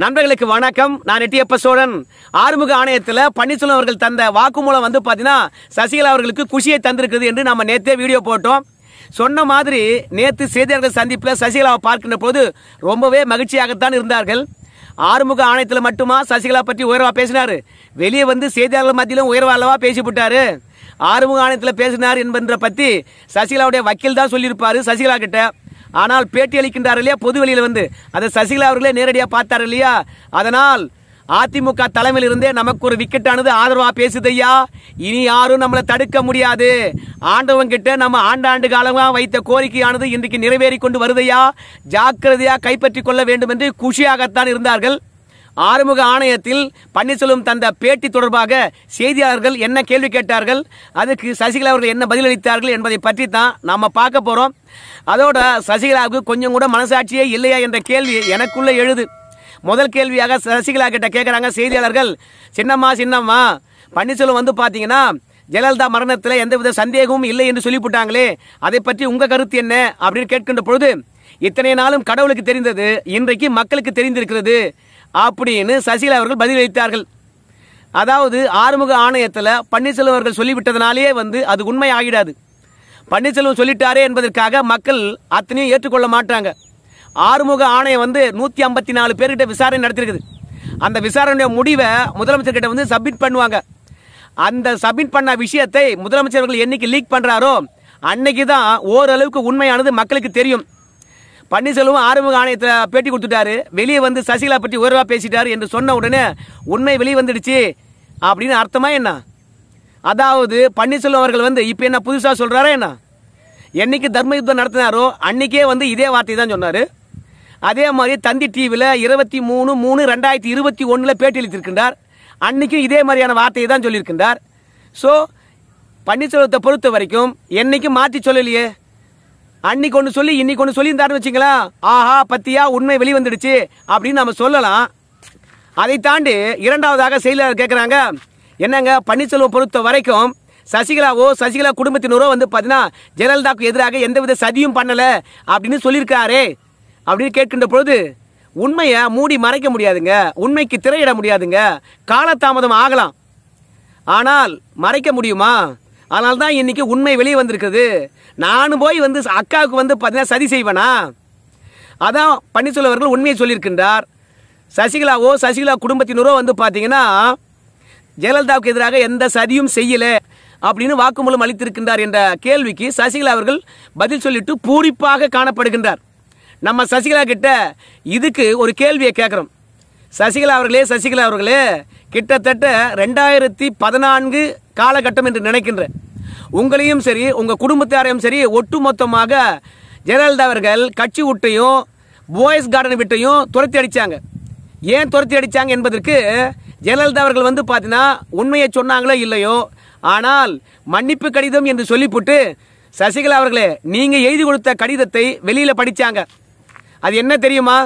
நண்பர்களுக்கு வணக்கம் நான் எட்டியப்ப சோழன் ஆறுமுக ஆணையத்தில் பன்னீர்செல்வம் அவர்கள் தந்த வாக்குமூலம் வந்து பார்த்தீங்கன்னா சசிகலா அவர்களுக்கு குஷியை தந்திருக்குது என்று நம்ம நேற்றே வீடியோ போட்டோம் சொன்ன மாதிரி நேற்று செய்தியாளர்கள் சந்திப்பில் சசிகலாவை பார்க்கின்ற போது ரொம்பவே மகிழ்ச்சியாகத்தான் இருந்தார்கள் ஆறுமுக ஆணையத்தில் மட்டுமா சசிகலா பற்றி உயர்வா பேசினாரு வெளியே வந்து செய்தியாளர்கள் மத்தியிலும் உயர்வா அல்லவா பேசிவிட்டாரு ஆறுமுக ஆணையத்தில் பேசினார் என்பதை பற்றி சசிகலாவுடைய வக்கீல் தான் சொல்லியிருப்பாரு சசிகலா கிட்ட ஆனால் பேட்டி அளிக்கின்றார் இல்லையா பொது வெளியில வந்து அதை சசிகலா அவர்களே நேரடியாக பார்த்தார் இல்லையா அதனால் அதிமுக தலைமையில் இருந்தே நமக்கு ஒரு விக்கெட்டானது ஆதரவா பேசுதையா இனி யாரும் நம்மளை தடுக்க முடியாது ஆண்டவன் கிட்ட நம்ம ஆண்டாண்டு காலமா வைத்த கோரிக்கையானது இன்றைக்கு நிறைவேறி கொண்டு வருதையா ஜாக்கிரதையா கைப்பற்றி கொள்ள வேண்டும் என்று குஷியாகத்தான் இருந்தார்கள் ஆறுமுக ஆணையத்தில் பன்னீர்செல்வம் தந்த பேட்டி தொடர்பாக செய்தியாளர்கள் என்ன கேள்வி கேட்டார்கள் அதுக்கு சசிகலா அவர்கள் என்ன பதிலளித்தார்கள் என்பதை பற்றி தான் நாம பார்க்க போறோம் அதோட சசிகலாவுக்கு கொஞ்சம் கூட மனசாட்சியே இல்லையா என்ற கேள்வி எனக்குள்ள எழுது முதல் கேள்வியாக சசிகலா கிட்ட கேட்குறாங்க செய்தியாளர்கள் சின்னம்மா சின்னம்மா பன்னீர்செல்வம் வந்து பார்த்தீங்கன்னா ஜெயலலிதா மரணத்தில் எந்தவித சந்தேகமும் இல்லை என்று சொல்லிவிட்டாங்களே அதை பற்றி உங்க கருத்து என்ன அப்படின்னு கேட்கின்ற பொழுது இத்தனை நாளும் கடவுளுக்கு தெரிந்தது இன்றைக்கு மக்களுக்கு தெரிந்திருக்கிறது அப்படின்னு சசிகலா அவர்கள் பதிலளித்தார்கள் அதாவது ஆறுமுக ஆணையத்தில் பன்னீர்செல்வம் அவர்கள் சொல்லிவிட்டதனாலேயே வந்து அது உண்மை ஆகிடாது பன்னீர்செல்வம் சொல்லிட்டாரே என்பதற்காக மக்கள் அத்தனையும் ஏற்றுக்கொள்ள மாட்டாங்க ஆறுமுக ஆணையம் வந்து நூற்றி ஐம்பத்தி நாலு பேர்கிட்ட விசாரணை நடத்திருக்குது அந்த விசாரணையுடைய முடிவை முதலமைச்சர் கிட்ட வந்து சப்மிட் பண்ணுவாங்க அந்த சப்மிட் பண்ண விஷயத்தை முதலமைச்சர் அவர்கள் என்னைக்கு லீக் பண்றாரோ அன்னைக்கு தான் ஓரளவுக்கு உண்மையானது மக்களுக்கு தெரியும் பன்னீர்செல்வம் ஆறுமுக ஆணையத்தில் பேட்டி கொடுத்துட்டாரு வெளியே வந்து சசிகலா பற்றி உயர்வா பேசிட்டாரு என்று சொன்ன உடனே உண்மை வெளியே வந்துடுச்சு அப்படின்னு அர்த்தமா என்ன அதாவது பன்னீர்செல்வம் அவர்கள் வந்து இப்போ என்ன புதுசாக சொல்றாரா என்ன என்னைக்கு தர்ம யுத்தம் நடத்தினாரோ அன்னைக்கே வந்து இதே வார்த்தை தான் சொன்னார் அதே மாதிரி தந்தி டிவியில் இருபத்தி மூணு மூணு ரெண்டாயிரத்தி இருபத்தி ஒன்றில் பேட்டி அளித்திருக்கின்றார் அன்னைக்கும் இதே மாதிரியான வார்த்தையை தான் சொல்லியிருக்கின்றார் ஸோ பன்னீர்செல்வத்தை பொறுத்த வரைக்கும் என்னைக்கும் மாற்றி சொல்லலையே அன்னைக்கு ஒன்று சொல்லி இன்னைக்கு ஒன்று சொல்லியிருந்தாருன்னு வச்சுங்களா ஆஹா பத்தியா உண்மை வெளிவந்துடுச்சு அப்படின்னு நம்ம சொல்லலாம் அதை தாண்டி இரண்டாவதாக செயலாளர் கேட்குறாங்க என்னங்க பன்னீர்செல்வம் பொறுத்த வரைக்கும் சசிகலாவோ சசிகலா குடும்பத்தினரோ வந்து பார்த்தீங்கன்னா ஜெயலலிதாவுக்கு எதிராக எந்தவித சதியும் பண்ணலை அப்படின்னு சொல்லியிருக்காரே அப்படின்னு கேட்கின்ற பொழுது உண்மையை மூடி மறைக்க முடியாதுங்க உண்மைக்கு திரையிட முடியாதுங்க காலதாமதம் ஆகலாம் ஆனால் மறைக்க முடியுமா அதனால தான் இன்னைக்கு உண்மை வெளியே வந்திருக்குது நானும் போய் வந்து அக்காவுக்கு வந்து பார்த்தீங்கன்னா சதி செய்வேனா அதான் பன்னீர்செல்வம் அவர்கள் உண்மையை சொல்லியிருக்கின்றார் சசிகலாவோ சசிகலா குடும்பத்தினரோ வந்து பார்த்தீங்கன்னா ஜெயலலிதாவுக்கு எதிராக எந்த சதியும் செய்யல அப்படின்னு வாக்குமூலம் அளித்திருக்கின்றார் என்ற கேள்விக்கு சசிகலா அவர்கள் பதில் சொல்லிட்டு பூரிப்பாக காணப்படுகின்றார் நம்ம சசிகலா கிட்ட இதுக்கு ஒரு கேள்வியை கேட்குறோம் சசிகலா அவர்களே சசிகலா அவர்களே கிட்டத்தட்ட ரெண்டாயிரத்தி பதினான்கு காலகட்டம் என்று நினைக்கின்றேன் உங்களையும் சரி உங்கள் குடும்பத்தாரையும் சரி ஒட்டுமொத்தமாக ஜெயலலிதா அவர்கள் கட்சி விட்டையும் போயஸ் கார்டன் விட்டையும் துரத்தி அடித்தாங்க ஏன் துரத்தி அடித்தாங்க என்பதற்கு ஜெயலலிதா அவர்கள் வந்து பார்த்தீங்கன்னா உண்மையை சொன்னாங்களோ இல்லையோ ஆனால் மன்னிப்பு கடிதம் என்று சொல்லிவிட்டு சசிகலா அவர்களே நீங்கள் எழுதி கொடுத்த கடிதத்தை வெளியில் படித்தாங்க அது என்ன தெரியுமா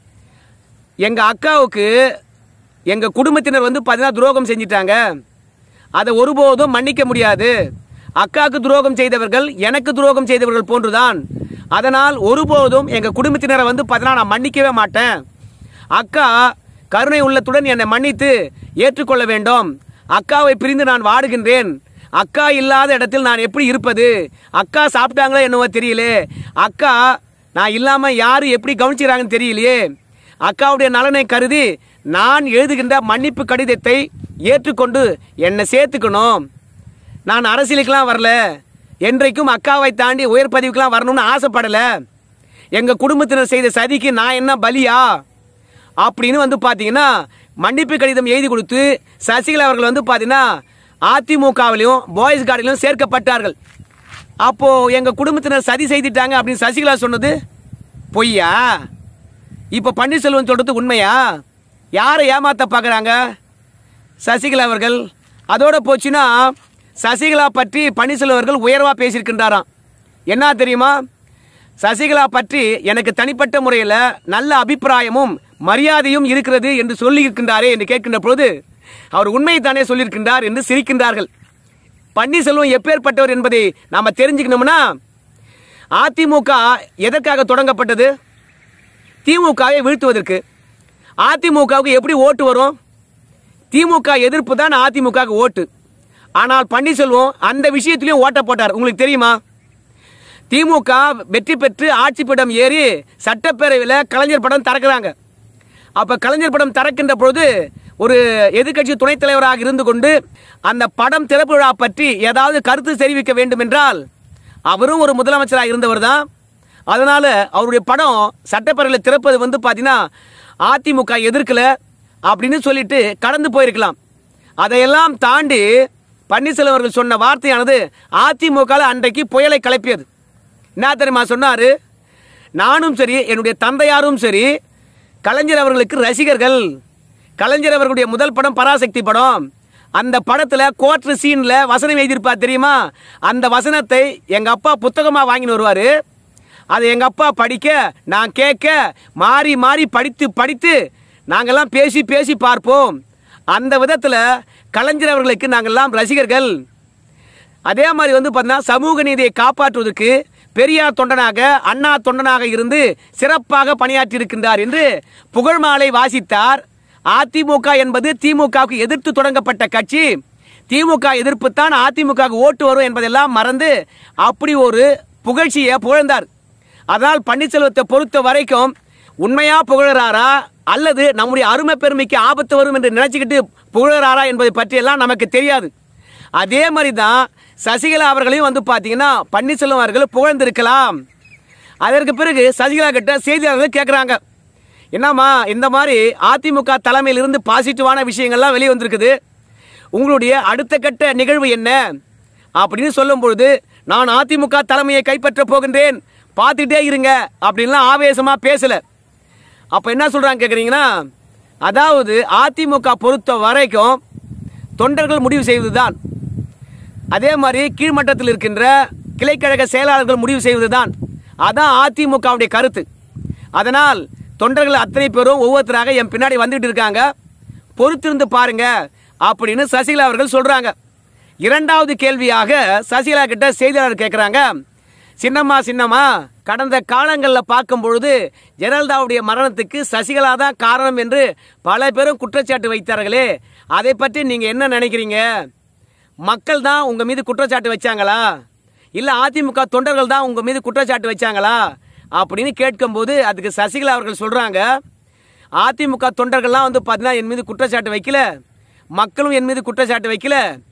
எங்கள் அக்காவுக்கு எங்கள் குடும்பத்தினர் வந்து பார்த்தீங்கன்னா துரோகம் செஞ்சிட்டாங்க அதை ஒருபோதும் மன்னிக்க முடியாது அக்காவுக்கு துரோகம் செய்தவர்கள் எனக்கு துரோகம் செய்தவர்கள் போன்றுதான் அதனால் ஒருபோதும் எங்கள் குடும்பத்தினரை வந்து பார்த்தீங்கன்னா நான் மன்னிக்கவே மாட்டேன் அக்கா கருணை உள்ளத்துடன் என்னை மன்னித்து ஏற்றுக்கொள்ள வேண்டும் அக்காவை பிரிந்து நான் வாடுகின்றேன் அக்கா இல்லாத இடத்தில் நான் எப்படி இருப்பது அக்கா சாப்பிட்டாங்களோ என்னவோ தெரியல அக்கா நான் இல்லாம யாரு எப்படி கவனிச்சுக்கிறாங்கன்னு தெரியலையே அக்காவுடைய நலனை கருதி நான் எழுதுகின்ற மன்னிப்பு கடிதத்தை ஏற்றுக்கொண்டு என்னை சேர்த்துக்கணும் நான் அரசியலுக்கெல்லாம் வரல என்றைக்கும் அக்காவை தாண்டி உயர் பதவிக்கெல்லாம் வரணும்னு ஆசைப்படல எங்க குடும்பத்தினர் செய்த சதிக்கு நான் என்ன பலியா அப்படின்னு வந்து பார்த்தீங்கன்னா மன்னிப்பு கடிதம் எழுதி கொடுத்து சசிகலா அவர்கள் வந்து பார்த்தீங்கன்னா அதிமுகவிலையும் பாய்ஸ் கார்டிலும் சேர்க்கப்பட்டார்கள் அப்போ எங்க குடும்பத்தினர் சதி செய்துட்டாங்க அப்படின்னு சசிகலா சொன்னது பொய்யா இப்போ பன்னீர்செல்வம் சொல்றது உண்மையா யாரை ஏமாத்த பார்க்குறாங்க சசிகலா அவர்கள் அதோட போச்சுன்னா சசிகலா பற்றி பன்னீர்செல்வம் அவர்கள் உயர்வா பேசியிருக்கின்றாராம் என்ன தெரியுமா சசிகலா பற்றி எனக்கு தனிப்பட்ட முறையில் நல்ல அபிப்பிராயமும் மரியாதையும் இருக்கிறது என்று சொல்லியிருக்கின்றாரே என்று கேட்கின்ற பொழுது அவர் உண்மையை தானே சொல்லியிருக்கின்றார் என்று சிரிக்கின்றார்கள் பன்னீர்செல்வம் எப்பேற்பட்டவர் என்பதை நாம தெரிஞ்சுக்கணும்னா அதிமுக எதற்காக தொடங்கப்பட்டது திமுகவை வீழ்த்துவதற்கு அதிமுகவுக்கு எப்படி ஓட்டு வரும் திமுக எதிர்ப்பு தான் அதிமுகவுக்கு ஓட்டு ஆனால் பன்னீர்செல்வம் அந்த விஷயத்திலையும் ஓட்ட போட்டார் உங்களுக்கு தெரியுமா திமுக வெற்றி பெற்று ஆட்சி பீடம் ஏறி சட்டப்பேரவையில் கலைஞர் படம் திறக்கிறாங்க அப்ப கலைஞர் படம் திறக்கின்ற பொழுது ஒரு எதிர்க்கட்சி துணைத் தலைவராக இருந்து கொண்டு அந்த படம் திறப்பு விழா பற்றி ஏதாவது கருத்து தெரிவிக்க வேண்டும் என்றால் அவரும் ஒரு முதலமைச்சராக இருந்தவர் தான் அதனால அவருடைய படம் சட்டப்பேரவையில் திறப்பது வந்து பார்த்தீங்கன்னா அதிமுக எதிர்க்கல அப்படின்னு சொல்லிட்டு கடந்து போயிருக்கலாம் அதையெல்லாம் தாண்டி பன்னீர்செல்வம் அவர்கள் சொன்ன வார்த்தையானது அதிமுக அன்றைக்கு புயலை கிளப்பியது என்ன தெரியுமா சொன்னாரு நானும் சரி என்னுடைய தந்தையாரும் சரி கலைஞர் அவர்களுக்கு ரசிகர்கள் கலைஞர் அவர்களுடைய முதல் படம் பராசக்தி படம் அந்த படத்துல கோட்ரு சீன்ல வசனம் எழுதியிருப்பார் தெரியுமா அந்த வசனத்தை எங்க அப்பா புத்தகமா வாங்கின்னு வருவாரு அதை எங்க அப்பா படிக்க நான் கேட்க மாறி மாறி படித்து படித்து நாங்கெல்லாம் பேசி பேசி பார்ப்போம் அந்த விதத்துல கலைஞர் அவர்களுக்கு நாங்கெல்லாம் ரசிகர்கள் அதே மாதிரி வந்து பார்த்தீங்கன்னா சமூக நீதியை காப்பாற்றுவதற்கு பெரியார் தொண்டனாக அண்ணா தொண்டனாக இருந்து சிறப்பாக பணியாற்றி இருக்கின்றார் என்று புகழ் மாலை வாசித்தார் அதிமுக என்பது திமுகவுக்கு எதிர்த்து தொடங்கப்பட்ட கட்சி திமுக எதிர்ப்பு தான் அதிமுக ஓட்டு வரும் என்பதெல்லாம் மறந்து அப்படி ஒரு புகழ்ச்சியை புகழ்ந்தார் அதனால் பன்னீர்செல்வத்தை பொறுத்த வரைக்கும் உண்மையா புகழறாரா அல்லது நம்முடைய அருமை பெருமைக்கு ஆபத்து வரும் என்று நினைச்சுக்கிட்டு புகழறாரா என்பதை பற்றியெல்லாம் நமக்கு தெரியாது அதே மாதிரி தான் சசிகலா அவர்களையும் வந்து பார்த்தீங்கன்னா பன்னீர்செல்வம் அவர்கள் புகழ்ந்திருக்கலாம் அதற்கு பிறகு சசிகலா கிட்ட செய்தியாளர்கள் கேட்குறாங்க என்னம்மா இந்த மாதிரி அதிமுக தலைமையிலிருந்து பாசிட்டிவான விஷயங்கள்லாம் வெளியே வந்திருக்குது உங்களுடைய அடுத்த கட்ட நிகழ்வு என்ன அப்படின்னு சொல்லும் பொழுது நான் அதிமுக தலைமையை கைப்பற்ற போகின்றேன் பார்த்துட்டே இருங்க அப்படின்லாம் ஆவேசமாக பேசலை அப்போ என்ன சொல்கிறாங்க கேட்குறீங்கன்னா அதாவது அதிமுக பொறுத்த வரைக்கும் தொண்டர்கள் முடிவு செய்வதுதான் அதே மாதிரி கீழ்மட்டத்தில் இருக்கின்ற கிளைக்கழக செயலாளர்கள் முடிவு செய்வதுதான் அதான் அதிமுகவுடைய கருத்து அதனால் தொண்டர்கள் அத்தனை பேரும் ஒவ்வொருத்தராக என் பின்னாடி வந்துட்டு இருக்காங்க பொறுத்திருந்து பாருங்க அப்படின்னு சசிகலா அவர்கள் சொல்றாங்க இரண்டாவது கேள்வியாக சசிகலா கிட்ட செய்தியாளர் கேட்குறாங்க சின்னம்மா சின்னம்மா கடந்த காலங்களில் பார்க்கும் பொழுது ஜெயலலிதாவுடைய மரணத்துக்கு சசிகலா தான் காரணம் என்று பல பேரும் குற்றச்சாட்டு வைத்தார்களே அதை பற்றி நீங்கள் என்ன நினைக்கிறீங்க மக்கள் தான் உங்க மீது குற்றச்சாட்டு வச்சாங்களா இல்ல அதிமுக தொண்டர்கள் தான் உங்க மீது குற்றச்சாட்டு வச்சாங்களா அப்படின்னு கேட்கும்போது அதுக்கு சசிகலா அவர்கள் சொல்றாங்க அதிமுக தொண்டர்கள்லாம் வந்து பார்த்தீங்கன்னா என் மீது குற்றச்சாட்டு வைக்கல மக்களும் என் மீது குற்றச்சாட்டு வைக்கல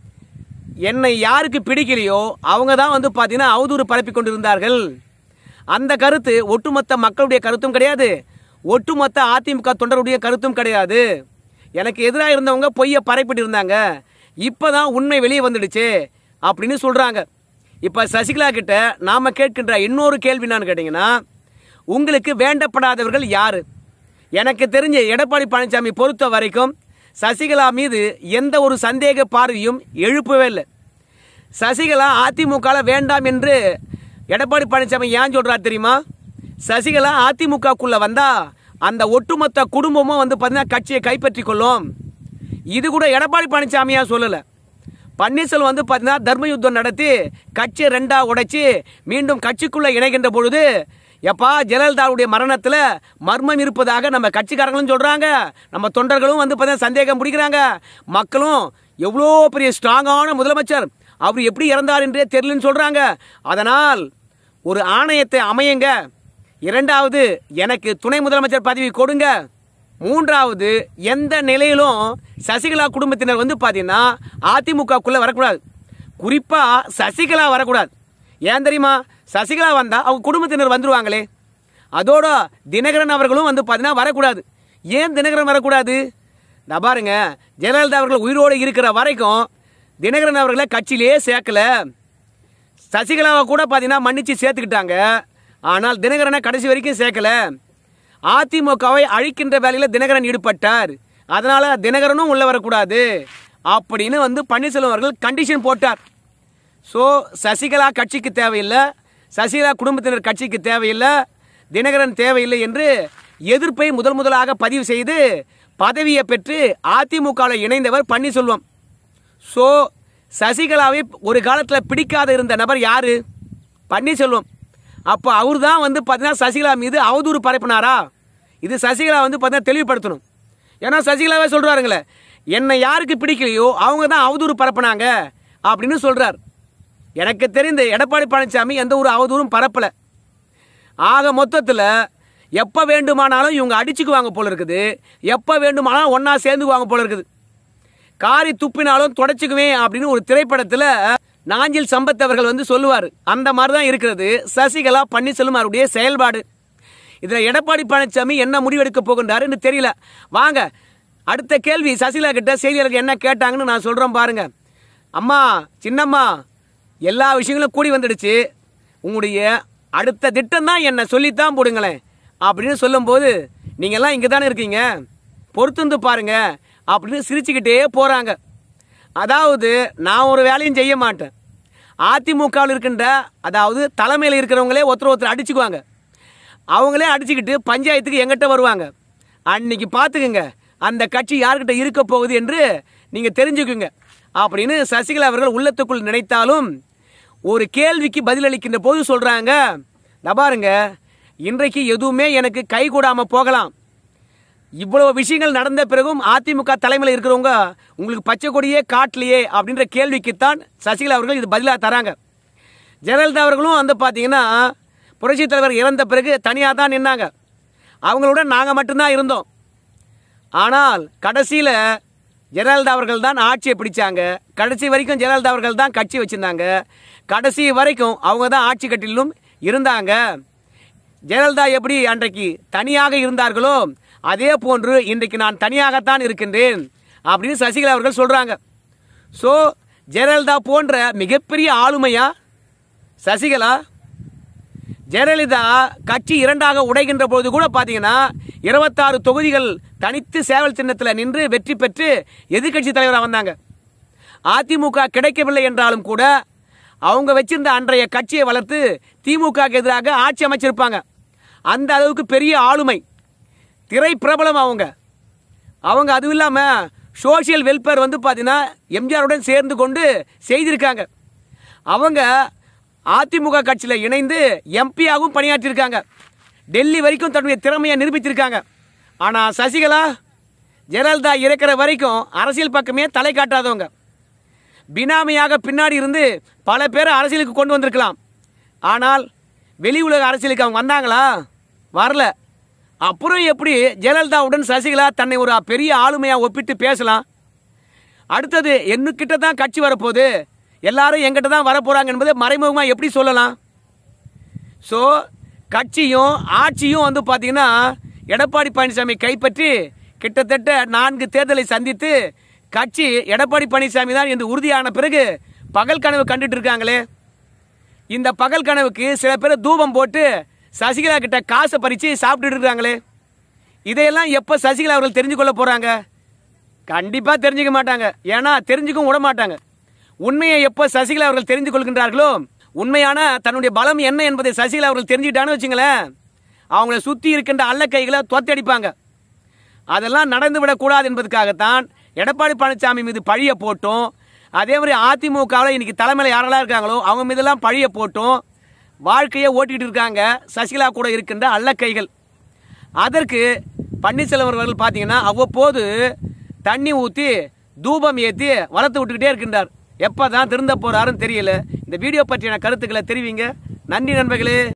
என்னை யாருக்கு பிடிக்கலையோ அவங்க தான் வந்து பார்த்தீங்கன்னா அவதூறு பரப்பி கொண்டிருந்தார்கள் அந்த கருத்து ஒட்டுமொத்த மக்களுடைய கருத்தும் கிடையாது ஒட்டுமொத்த அதிமுக தொண்டருடைய கருத்தும் கிடையாது எனக்கு எதிராக இருந்தவங்க பொய்யை பரப்பிட்டு இருந்தாங்க இப்பதான் உண்மை வெளியே வந்துடுச்சு அப்படின்னு சொல்றாங்க இப்ப சசிகலா கிட்ட நாம கேட்கின்ற இன்னொரு கேள்வி என்னன்னு கேட்டீங்கன்னா உங்களுக்கு வேண்டப்படாதவர்கள் யாரு எனக்கு தெரிஞ்ச எடப்பாடி பழனிசாமி பொறுத்த வரைக்கும் சசிகலா மீது எந்த ஒரு சந்தேக பார்வையும் எழுப்பவே இல்லை சசிகலா அதிமுக வேண்டாம் என்று எடப்பாடி பழனிசாமி ஏன் சொல்றார் தெரியுமா சசிகலா அதிமுகக்குள்ள வந்தா அந்த ஒட்டுமொத்த குடும்பமும் வந்து பார்த்தீங்கன்னா கட்சியை கைப்பற்றி கொள்ளும் இது கூட எடப்பாடி பழனிசாமியா சொல்லல பன்னீர்செல்வம் வந்து பார்த்தீங்கன்னா தர்ம யுத்தம் நடத்தி கட்சியை ரெண்டா உடைச்சு மீண்டும் கட்சிக்குள்ள இணைகின்ற பொழுது எப்பா ஜெயலலிதாவுடைய மரணத்தில் மர்மம் இருப்பதாக நம்ம கட்சிக்காரங்களும் சொல்றாங்க நம்ம தொண்டர்களும் வந்து பார்த்தீங்கன்னா சந்தேகம் பிடிக்கிறாங்க மக்களும் எவ்வளோ பெரிய ஸ்ட்ராங்கான முதலமைச்சர் அவர் எப்படி இறந்தார் என்றே தெரியலன்னு சொல்றாங்க அதனால் ஒரு ஆணையத்தை அமையுங்க இரண்டாவது எனக்கு துணை முதலமைச்சர் பதவி கொடுங்க மூன்றாவது எந்த நிலையிலும் சசிகலா குடும்பத்தினர் வந்து பார்த்தீங்கன்னா அதிமுகக்குள்ள வரக்கூடாது குறிப்பா சசிகலா வரக்கூடாது ஏன் தெரியுமா சசிகலா வந்தா அவங்க குடும்பத்தினர் வந்துருவாங்களே அதோட தினகரன் அவர்களும் வந்து பார்த்தீங்கன்னா வரக்கூடாது ஏன் தினகரன் வரக்கூடாது நான் பாருங்க ஜெயலலிதா அவர்கள் உயிரோடு இருக்கிற வரைக்கும் தினகரன் அவர்களை கட்சியிலேயே சேர்க்கல சசிகலாவை கூட பார்த்தீங்கன்னா மன்னிச்சு சேர்த்துக்கிட்டாங்க ஆனால் தினகரனை கடைசி வரைக்கும் சேர்க்கல அதிமுகவை அழிக்கின்ற வேலையில் தினகரன் ஈடுபட்டார் அதனால தினகரனும் உள்ள வரக்கூடாது அப்படின்னு வந்து பன்னீர்செல்வம் அவர்கள் கண்டிஷன் போட்டார் ஸோ சசிகலா கட்சிக்கு தேவையில்லை சசிகலா குடும்பத்தினர் கட்சிக்கு தேவையில்லை தினகரன் தேவையில்லை என்று எதிர்ப்பை முதல் முதலாக பதிவு செய்து பதவியை பெற்று அதிமுகவில் இணைந்தவர் பன்னீர்செல்வம் ஸோ சசிகலாவை ஒரு காலத்தில் பிடிக்காத இருந்த நபர் யாரு பன்னீர்செல்வம் அப்போ அவர் தான் வந்து பார்த்தீங்கன்னா சசிகலா மீது அவதூறு பரப்பினாரா இது சசிகலா வந்து பார்த்தீங்கன்னா தெளிவுபடுத்தணும் ஏன்னா சசிகலாவே சொல்றாருங்களே என்னை யாருக்கு பிடிக்கலையோ அவங்க தான் அவதூறு பரப்புனாங்க அப்படின்னு சொல்றார் எனக்கு தெரிந்த எடப்பாடி பழனிசாமி எந்த ஒரு அவதூறும் பரப்பல ஆக மொத்தத்தில் எப்போ வேண்டுமானாலும் இவங்க அடிச்சுக்குவாங்க போல இருக்குது எப்போ வேண்டுமானாலும் ஒன்றா சேர்ந்துக்குவாங்க போல இருக்குது காரி துப்பினாலும் தொடச்சிக்குவேன் அப்படின்னு ஒரு திரைப்படத்தில் நாஞ்சில் சம்பத் அவர்கள் வந்து சொல்லுவார் அந்த மாதிரி தான் இருக்கிறது சசிகலா பன்னீர்செல்வம் அவருடைய செயல்பாடு இதில் எடப்பாடி பழனிசாமி என்ன முடிவெடுக்க போகின்றாருன்னு தெரியல வாங்க அடுத்த கேள்வி சசிகலா கிட்ட செய்தியாளர்கள் என்ன கேட்டாங்கன்னு நான் சொல்கிறேன் பாருங்க அம்மா சின்னம்மா எல்லா விஷயங்களும் கூடி வந்துடுச்சு உங்களுடைய அடுத்த திட்டம் தான் என்னை சொல்லித்தான் போடுங்களேன் அப்படின்னு சொல்லும்போது நீங்கள்லாம் இங்கே தானே இருக்கீங்க பொறுத்துந்து பாருங்க அப்படின்னு சிரிச்சுக்கிட்டே போகிறாங்க அதாவது நான் ஒரு வேலையும் செய்ய மாட்டேன் அதிமுகவில் இருக்கின்ற அதாவது தலைமையில் இருக்கிறவங்களே ஒருத்தர் ஒருத்தர் அடிச்சுக்குவாங்க அவங்களே அடிச்சுக்கிட்டு பஞ்சாயத்துக்கு எங்கிட்ட வருவாங்க அன்னைக்கு பார்த்துக்குங்க அந்த கட்சி யார்கிட்ட இருக்க போகுது என்று நீங்கள் தெரிஞ்சுக்குங்க அப்படின்னு சசிகலா அவர்கள் உள்ளத்துக்குள் நினைத்தாலும் ஒரு கேள்விக்கு பதிலளிக்கின்ற போது சொல்கிறாங்க பாருங்க இன்றைக்கு எதுவுமே எனக்கு கை கூடாமல் போகலாம் இவ்வளவு விஷயங்கள் நடந்த பிறகும் அதிமுக தலைமையில் இருக்கிறவங்க உங்களுக்கு பச்சை கொடியே காட்டலையே அப்படின்ற கேள்விக்குத்தான் சசிகலா அவர்கள் இது பதிலாக தராங்க ஜெயலலிதா அவர்களும் வந்து பார்த்தீங்கன்னா புரட்சித் தலைவர் இறந்த பிறகு தனியாக தான் நின்னாங்க அவங்களோட நாங்கள் மட்டும்தான் இருந்தோம் ஆனால் கடைசியில் ஜெயலலிதா அவர்கள் தான் ஆட்சியை பிடிச்சாங்க கடைசி வரைக்கும் ஜெயலலிதா அவர்கள் தான் கட்சி வச்சிருந்தாங்க கடைசி வரைக்கும் அவங்க தான் ஆட்சி கட்டிலும் இருந்தாங்க ஜெயலலிதா எப்படி அன்றைக்கு தனியாக இருந்தார்களோ அதே போன்று இன்றைக்கு நான் தனியாகத்தான் இருக்கின்றேன் அப்படின்னு சசிகலா அவர்கள் சொல்றாங்க ஸோ ஜெயலலிதா போன்ற மிகப்பெரிய ஆளுமையா சசிகலா ஜெயலலிதா கட்சி இரண்டாக உடைகின்ற பொழுது கூட பார்த்தீங்கன்னா இருபத்தாறு தொகுதிகள் தனித்து சேவல் சின்னத்தில் நின்று வெற்றி பெற்று எதிர்க்கட்சி தலைவராக வந்தாங்க அதிமுக கிடைக்கவில்லை என்றாலும் கூட அவங்க வச்சிருந்த அன்றைய கட்சியை வளர்த்து திமுக எதிராக ஆட்சி அமைச்சிருப்பாங்க அந்த அளவுக்கு பெரிய ஆளுமை திரை பிரபலம் அவங்க அவங்க அதுவும் இல்லாமல் சோஷியல் வெல்ஃபேர் வந்து பார்த்தீங்கன்னா எம்ஜிஆருடன் சேர்ந்து கொண்டு செய்திருக்காங்க அவங்க அதிமுக கட்சியில் இணைந்து எம்பியாகவும் பணியாற்றியிருக்காங்க டெல்லி வரைக்கும் தன்னுடைய திறமையை நிரூபித்திருக்காங்க ஆனால் சசிகலா ஜெயலலிதா இறக்கிற வரைக்கும் அரசியல் பக்கமே தலை காட்டாதவங்க பினாமியாக பின்னாடி இருந்து பல பேரை அரசியலுக்கு கொண்டு வந்திருக்கலாம் ஆனால் வெளி உலக அரசியலுக்கு அவங்க வந்தாங்களா வரல அப்புறம் எப்படி ஜெயலலிதாவுடன் சசிகலா தன்னை ஒரு பெரிய ஆளுமையாக ஒப்பிட்டு பேசலாம் அடுத்தது என்னக்கிட்ட தான் கட்சி வரப்போகுது எல்லாரும் எங்கிட்ட தான் வரப்போகிறாங்க என்பதை மறைமுகமாக எப்படி சொல்லலாம் ஸோ கட்சியும் ஆட்சியும் வந்து பார்த்தீங்கன்னா எடப்பாடி பழனிசாமி கைப்பற்றி கிட்டத்தட்ட நான்கு தேர்தலை சந்தித்து கட்சி எடப்பாடி பழனிசாமி தான் என்று உறுதியான பிறகு பகல் கனவு கண்டுட்டு இருக்காங்களே இந்த பகல் கனவுக்கு சில பேர் தூபம் போட்டு சசிகலா கிட்ட காசை பறித்து சாப்பிட்டுட்டு இருக்காங்களே இதையெல்லாம் எப்போ சசிகலா அவர்கள் தெரிஞ்சு கொள்ள போகிறாங்க கண்டிப்பாக தெரிஞ்சுக்க மாட்டாங்க ஏன்னா தெரிஞ்சுக்கவும் விட மாட்டாங்க உண்மையை எப்போ சசிகலா அவர்கள் தெரிந்து கொள்கின்றார்களோ உண்மையான தன்னுடைய பலம் என்ன என்பதை சசிகலா அவர்கள் தெரிஞ்சுக்கிட்டான்னு வச்சுங்களேன் அவங்கள சுற்றி இருக்கின்ற அல்ல கைகளை தொத்தடிப்பாங்க அதெல்லாம் நடந்து விடக்கூடாது என்பதற்காகத்தான் எடப்பாடி பழனிசாமி மீது பழிய போட்டும் அதே மாதிரி அதிமுகவில் இன்னைக்கு தலைமையில் யாரெல்லாம் இருக்காங்களோ அவங்க மீதெல்லாம் பழிய போட்டும் வாழ்க்கையை ஓட்டிகிட்டு இருக்காங்க சசிகலா கூட இருக்கின்ற அல்ல கைகள் அதற்கு பன்னீர்செல்வம் அவர்கள் பார்த்தீங்கன்னா அவ்வப்போது தண்ணி ஊற்றி தூபம் ஏற்றி வளர்த்து விட்டுக்கிட்டே இருக்கின்றார் எப்போ தான் திருந்த போகிறாருன்னு தெரியல இந்த வீடியோ பற்றின கருத்துக்களை தெரிவிங்க நன்றி நண்பர்களே